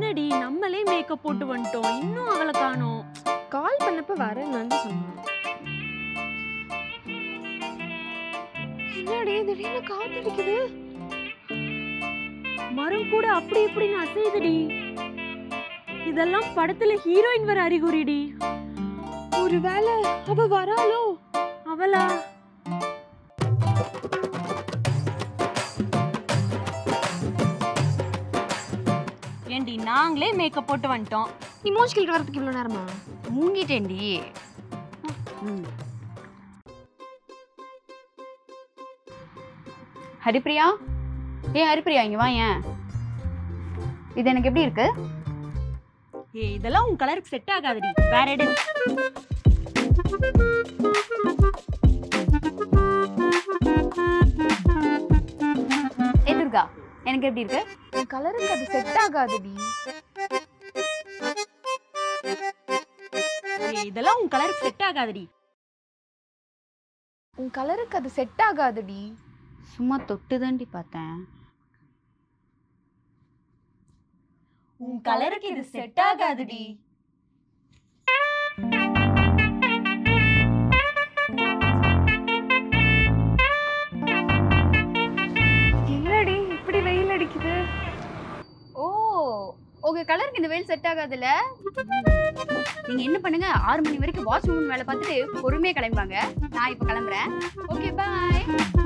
என்னடி நம்மளே மேக்கப் போட்டு வந்துட்டோம் இன்னும் அவளை காணோம் கால் பண்ணப்ப வரேன்னு வந்து சொன்னான் என்னடி திடீர்னு காத்தடிக்குது மரம் கூட அப்படி இப்படின்னு அசையுதுடி இதெல்லாம் படத்துல ஹீரோயின் வர அறிகுறிடி ஒருவேளை அவ வராளோ அவளா ஏண்டி நாங்களே மேக்கப் போட்டு வந்துட்டோம் நீ மூஞ்சி கிட்ட வரதுக்கு இவ்வளவு நேரமா மூங்கிட்டேன்டி ஹரிப்ரியா ஏ ஹரிப்ரியா இங்க வா ஏன் இது எனக்கு எப்படி இருக்கு ஏய் இதெல்லாம் உன் கலருக்கு செட் ஆகாதுடி வேற எடு ஏ துர்கா எனக்கு எப்படி இருக்கு என் கலருக்கு அது செட் ஆகாதுடி ஏய் இதெல்லாம் உன் கலருக்கு செட் ஆகாதுடி உன் கலருக்கு அது செட் ஆகாதுடி சும்மா தொட்டு தாண்டி பார்த்தேன் உன் கலருக்கு இது செட் ஆகாதுடி என்னடி இப்படி வெயில் அடிக்குது ஓ உங்க கலருக்கு இந்த வெயில் செட் ஆகாதுல்ல நீங்க என்ன பண்ணுங்க ஆறு மணி வரைக்கும் வாட்ச்மேன் வேலை பார்த்துட்டு பொறுமையா கிளம்புவாங்க நான் இப்ப கிளம்புறேன் ஓகே பாய்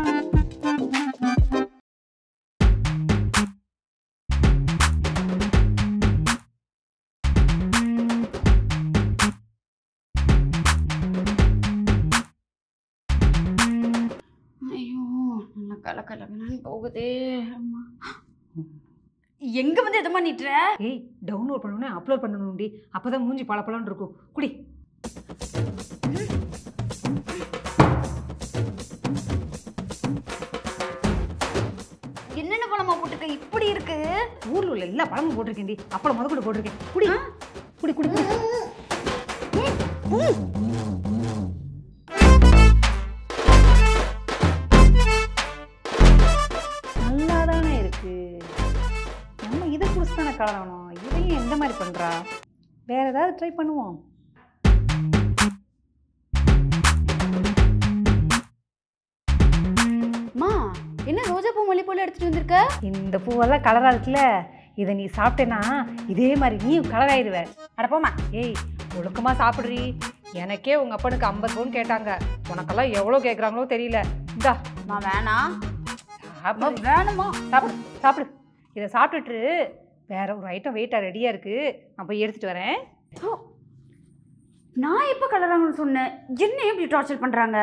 ஐயோ நல்லா கல கலன்னு போகுதே அம்மா. எங்க வந்து எதை பண்ணிட்டுற ஏய் டவுன்லோட் பண்ணணும்னே அப்லோட் பண்ணணும்டி அப்பதான் மூஞ்சி பளபளன்னு இருக்கும் குடி என்னென்ன பழமா போட்டுருக்க இப்படி இருக்கு ஊர்ல உள்ள எல்லா பழமும் போட்டிருக்கேன்டி அப்பளம் முத கூட போட்டிருக்கேன் குடி குடி குடி குடி நல்லா தானே இருக்கு நம்ம இதை குடிச்சு தானே கலரணும் இதையும் எந்த மாதிரி பண்றா வேற ஏதாவது ட்ரை பண்ணுவோம் அம்மா என்ன ரோஜா பூ மல்லிப்பூல எடுத்துட்டு வந்திருக்க இந்த பூவெல்லாம் கலரா இருக்குல்ல இதை நீ சாப்பிட்டேன்னா இதே மாதிரி நீயும் கலராயிருவ அட போம்மா ஏய் ஒழுக்கமா சாப்பிடுறி எனக்கே உங்க அப்பனுக்கு ஐம்பது பவுன் கேட்டாங்க உனக்கெல்லாம் எவ்வளோ கேட்குறாங்களோ தெரியல இந்தா அம்மா வேணாம் அம்மா, சாப்பிடு வேணுமா சாப்பிடு சாப்பிடு இதை சாப்பிட்டுட்டு வேற ஒரு ஐட்டம் வெயிட்டாக ரெடியாக இருக்கு நான் போய் எடுத்துட்டு வரேன் தோ. நான் எப்ப கலராங்கன்னு சொன்னேன் என்ன எப்படி டார்ச்சர் பண்றாங்க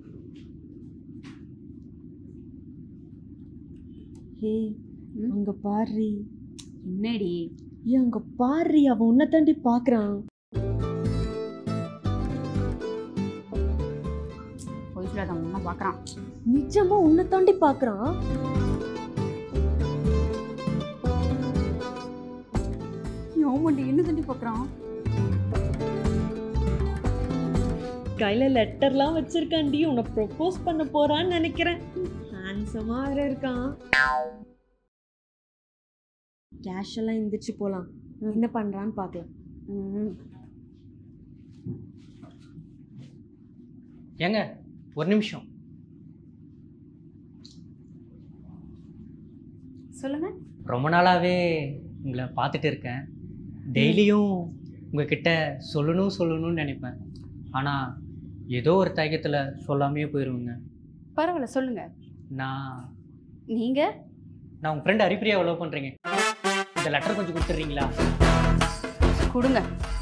ஏய் அங்க பாரு என்னடி ஏய் அங்க பாரு அவன் உன்னை தாண்டி பாக்குறான் பொய் சொல்லாத அம்மா பாக்குறான் நிஜமா உன்னை தாண்டி பாக்குறான் ஆமாண்டி என்ன தாண்டி பாக்குறான் கையில லெட்டர்லாம் வச்சிருக்காண்டி உன்னை ப்ரொபோஸ் பண்ண போறான்னு நினைக்கிறேன் ஹேண்ட்ஸமா வேற இருக்கான் கேஷ் எல்லாம் எந்திரிச்சு போலாம் என்ன பண்றான்னு பார்க்கலாம் ஏங்க ஒரு நிமிஷம் சொல்லுங்க ரொம்ப நாளாகவே உங்களை பார்த்துட்டு இருக்கேன் டெய்லியும் உங்ககிட்ட சொல்லணும் சொல்லணும்னு நினைப்பேன் ஆனால் ஏதோ ஒரு தயக்கத்தில் சொல்லாமையே போயிடுவேங்க பரவாயில்ல சொல்லுங்க நான் நீங்க நான் உங்கள் ஃப்ரெண்ட் ஹரிப்பிரியா லவ் பண்ணுறீங்க இந்த லெட்டர் கொஞ்சம் கொடுத்துட்றீங்களா கொடுங்க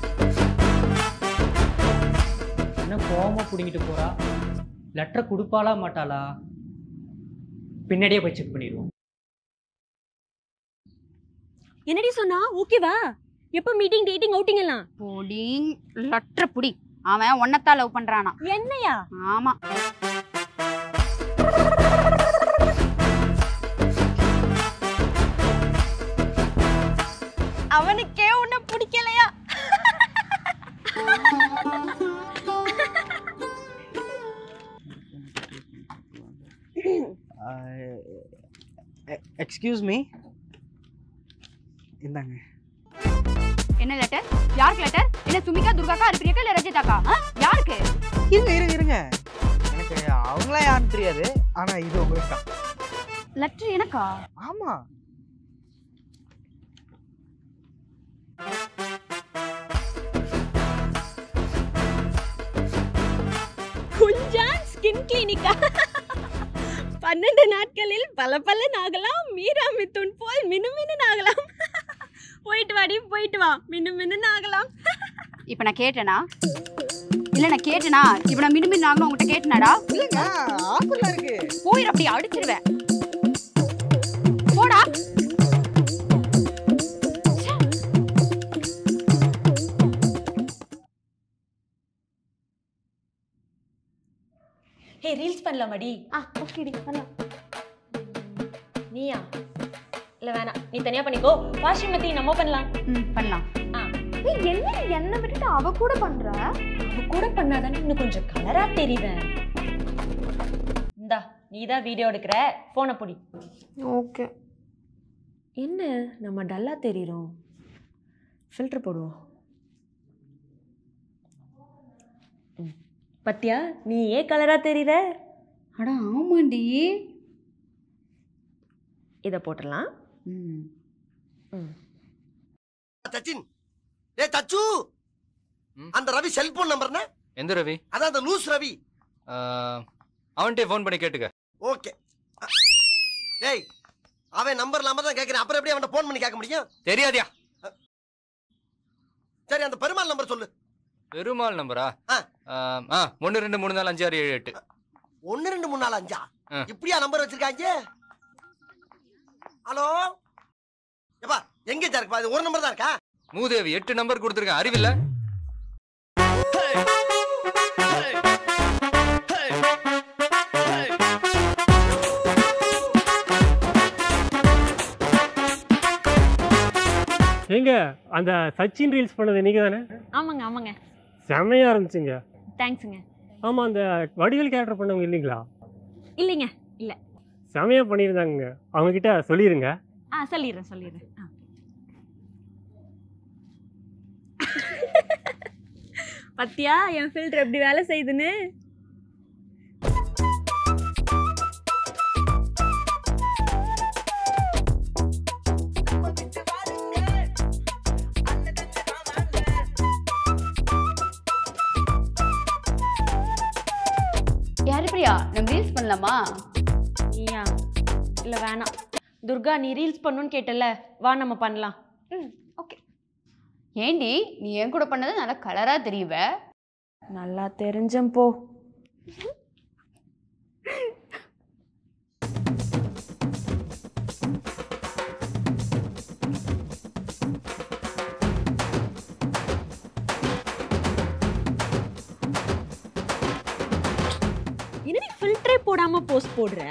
என்ன கோவமாக பிடிங்கிட்டு போகிறா லெட்டரை கொடுப்பாளா மாட்டாளா பின்னாடியே போய் செக் பண்ணிடுவோம் என்னடி சொன்னா ஓகேவா எப்ப மீட்டிங் டேட்டிங் அவுட்டிங் எல்லாம் பொடிங் லட்ற புடி அவன் ஒன்னத்தான் லவ் பண்றானா என்னையா ஆமா அவனுக்கே உன்னை பிடிக்கலையா எக்ஸ்கியூஸ் மீ இந்தாங்க என்ன லெட்டர் யாருக்கு லெட்டர் என்ன சுமிகா துர்காக்கா அரிப்பிரியாக்கா இல்ல ரஜிதாக்கா ஆ? யாருக்கு இருங்க இருங்க இருங்க எனக்கு அவங்களாம் யாருன்னு தெரியாது ஆனா இது உங்களுக்கு தான் லெட்டர் எனக்கா ஆமா குஞ்சான் ஸ்கின் கிளினிக்கா பன்னெண்டு நாட்களில் பல பல நாகலாம் மீரா மித்துன் போல் மினு மினு நாகலாம் போயிட்டு வாடி போயிட்டு வா மினு மினு நாகலாம் இப்ப நான் கேட்டேனா இல்ல நான் கேட்டேனா இப்ப நான் மினு மினு நாங்களும் உங்ககிட்ட கேட்டனாடா இல்லங்க ஆஃபர்ல இருக்கு போயிரு அப்படி அடிச்சிருவேன் போடா ஹே ரீல்ஸ் பண்ணலாமாடி ஆ ஓகேடி பண்ணலாம் நீயா இல்ல வேணாம் நீ தனியா பண்ணிக்கோ வாஷிங் மத்தி நம்ம பண்ணலாம் ம் பண்ணலாம் ஏய் என்ன என்ன விட்டுட்டு அவ கூட பண்ற அவ கூட பண்ணாதானே இன்னும் கொஞ்சம் கலரா தெரியுவேன் இந்தா நீ தான் வீடியோ எடுக்கிற போனை பொடி ஓகே என்ன நம்ம டல்லா தெரியுறோம் ஃபில்டர் போடுவோம் ம். பத்தியா நீ ஏன் கலரா தெரியுற அட ஆமாண்டி இதை போட்டுடலாம் ம் ம் சச்சின் ஏ தச்சு அந்த ரவி செல்போன் நம்பர் என்ன எந்த ரவி அதான் அந்த லூஸ் ரவி அவன்கிட்டே ஃபோன் பண்ணி கேட்டுக்க ஓகே டேய் அவன் நம்பர் இல்லாம தான் கேட்கிறேன் அப்புறம் எப்படி அவன் ஃபோன் பண்ணி கேட்க முடியும் தெரியாதியா சரி அந்த பெருமாள் நம்பர் சொல்லு பெருமாள் நம்பரா ஆ. ஆ ஒன்று ரெண்டு மூணு நாலு அஞ்சு ஆறு ஏழு எட்டு ஒன்னு ரெண்டு மூணு நாலு அஞ்சா ஆ. இப்படியா நம்பர் வச்சிருக்காங்க ஹலோ எப்பா எங்க இருக்குப்பா இது ஒரு நம்பர் தான் இருக்கா மூதேவி எட்டு நம்பர் கொடுத்துருக்கேன் அறிவில்ல ஏங்க அந்த சச்சின் ரீல்ஸ் பண்ணது நீங்க தானே ஆமாங்க ஆமாங்க செம்மையா இருந்துச்சுங்க தேங்க்ஸுங்க ஆமா அந்த வடிவேல் கேரக்டர் பண்ணவங்க இல்லைங்களா இல்லைங்க செம்மையா பண்ணியிருந்தாங்க அவங்க கிட்ட சொல்லிருங்க ஆ சொல்லிடுறேன் சொல்லிடுறேன் ஆ. பத்தியா என் ஃபில்டர் எப்படி வேலை செய்யுதுன்னு யாரு பிரியா நம்ம ரீல்ஸ் பண்ணலாமா நீயா இல்லை வேணாம் துர்கா நீ ரீல்ஸ் பண்ணணும்னு கேட்டல வா நம்ம பண்ணலாம் ம் ஓகே ஏண்டி நீ என் கூட பண்ணது நல்லா கலரா தெரியுவ நல்லா தெரிஞ்சேன் போ என்னடி ஃபில்டரே போடாம போஸ்ட் போடுற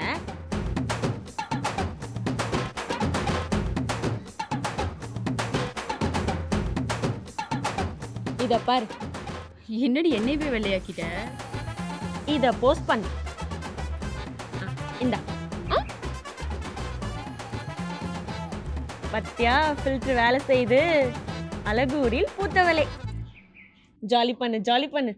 இத பாரு என்னடி என்னை போய் வெள்ளையாக்கிட்ட இத போஸ்ட் பண்ணு ஆ, இந்தா ஆ? பத்தியா ஃபில்டர் வேலை செய்யுது அழகூரில் பூத்தவளை ஜாலி பண்ணு ஜாலி பண்ணு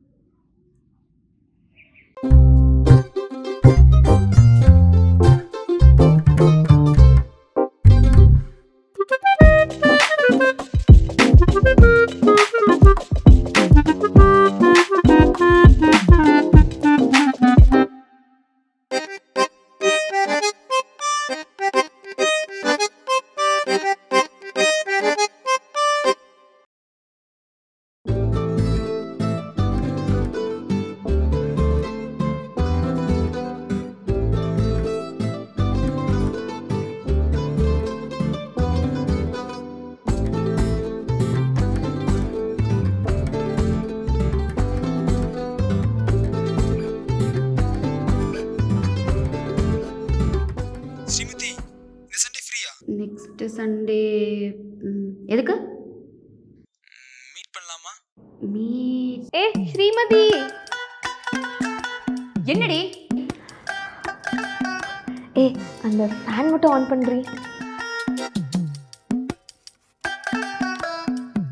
ஸ்ரீமதி இந்த சண்டே ஃப்ரீயா நெக்ஸ்ட் சண்டே எதுக்கு மீட் பண்ணலாமா மீட் ஏ ஸ்ரீமதி என்னடி ஏ அந்த ஃபேன் மட்டும் ஆன் பண்றீ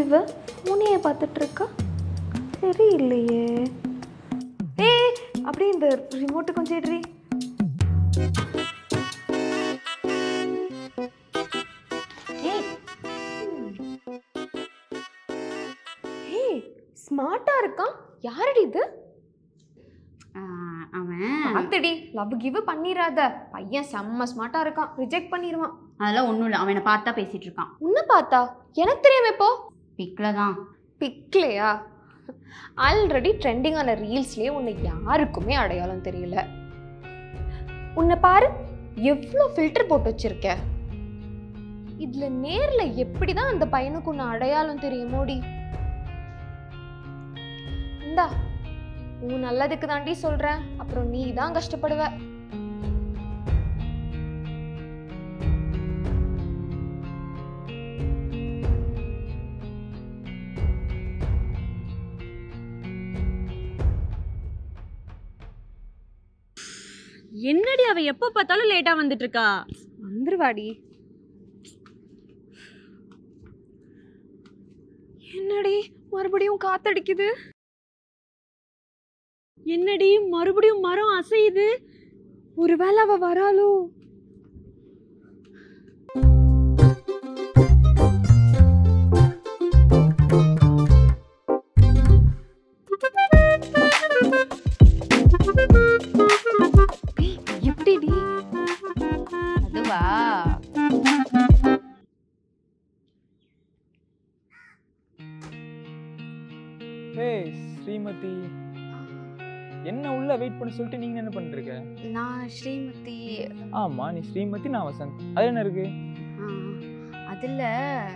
இவ பூனையை பார்த்துட்டு இருக்கா தெரியலையே ஏய் அப்படியே இந்த ரிமோட்டு கொஞ்சம் இட்ரி ஏய் ஏய் ஸ்மார்ட்டா இருக்கான் யாரடி இது அவன் அத்தடி லவ் கிவ் பண்ணிராத பையன் செம்ம ஸ்மார்ட்டா இருக்கான் ரிஜெக்ட் பண்ணிடுவான் அதெல்லாம் ஒன்றும் இல்லை அவனை பார்த்தா பேசிட்டு இருக்கான் உன்னை பார்த்தா எனக்கு தெரியாம இப்போ பிக்கில் தான் பிக்லையா ஆல்ரெடி ட்ரெண்டிங்கான ரீல்ஸ்லேயே உன்னை யாருக்குமே அடையாளம் தெரியல உன்னை பாரு எவ்வளோ ஃபில்டர் போட்டு வச்சிருக்க இதுல நேர்ல எப்படிதான் அந்த பையனுக்கு உன்னை அடையாளம் தெரியுமோடி இந்தா உன் நல்லதுக்கு தாண்டி சொல்றேன் அப்புறம் நீ தான் கஷ்டப்படுவ என்னடி அவ எப்போ பார்த்தாலும் லேட்டா வந்துட்டு இருக்கா வந்துருவாடி என்னடி மறுபடியும் காத்தடிக்குது என்னடி மறுபடியும் மரம் அசையுது ஒருவேளை அவ வராளோ ஏய், எப்படிடி அதுவா ஏய் ஸ்ரீமதி என்ன உள்ள வெயிட் பண்ண சொல்லிட்டு நீங்க என்ன பண்ணிருக்க நான் ஸ்ரீமதி ஆமா நீ ஸ்ரீமதி நான் வசந்த் அது என்ன இருக்கு அதில்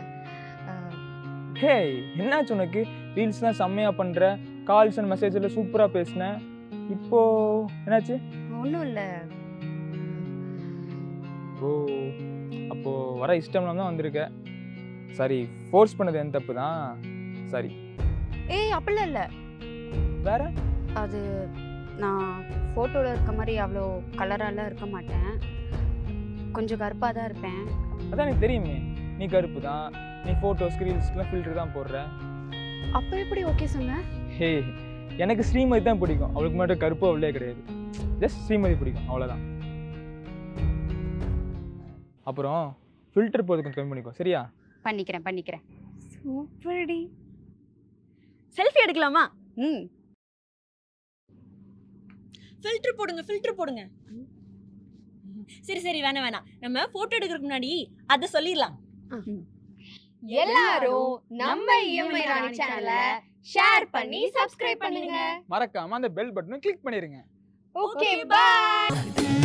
ஹேய் என்னாச்சு உனக்கு ரீல்ஸ்லாம் செம்மையா பண்ற கால்ஸ் அண்ட் மெசேஜில் சூப்பரா பேசின இப்போ என்னாச்சு ஒன்றும் இல்லை ஓ அப்போ வர இஷ்டம் தான் வந்திருக்க சரி ஃபோர்ஸ் பண்ணது என் தப்பு தான் சரி ஏய் அப்படிலாம் இல்லை வேற அது நான் ஃபோட்டோவில் இருக்க மாதிரி அவ்வளோ கலராலாம் இருக்க மாட்டேன் கொஞ்சம் கருப்பாக தான் இருப்பேன் அதான் எனக்கு தெரியுமே நீ கருப்பு தான் நீ ஃபோட்டோஸ் ரீல்ஸ்க்குலாம் ஃபில்டர் தான் போடுற அப்போ எப்படி ஓகே சொன்னேன் ஹே எனக்கு ஸ்ரீமதி தான் பிடிக்கும் அவளுக்கு மட்டும் கருப்பு அவளே கிடையாது ஜஸ்ட் ஸ்ரீமதி பிடிக்கும் அவ்வளோதான் அப்புறம் ஃபில்டர் போது கொஞ்சம் கம்மி பண்ணிக்கோ சரியா பண்ணிக்கிறேன் பண்ணிக்கிறேன் சூப்பர்டி செல்ஃபி எடுக்கலாமா ம் ஃபில்டர் போடுங்க ஃபில்டர் போடுங்க சரி சரி வேணாம் வேணாம் நம்ம போட்டோ எடுக்கிறதுக்கு முன்னாடி அதை சொல்லிடலாம் எல்லாரும் நம்ம இஎம்ஐ ராணி சேனலை ஷேர் பண்ணி சப்ஸ்கிரைப் பண்ணுங்க மறக்காம அந்த பெல் பட்டனை கிளிக் பண்ணிருங்க ஓகே பாய்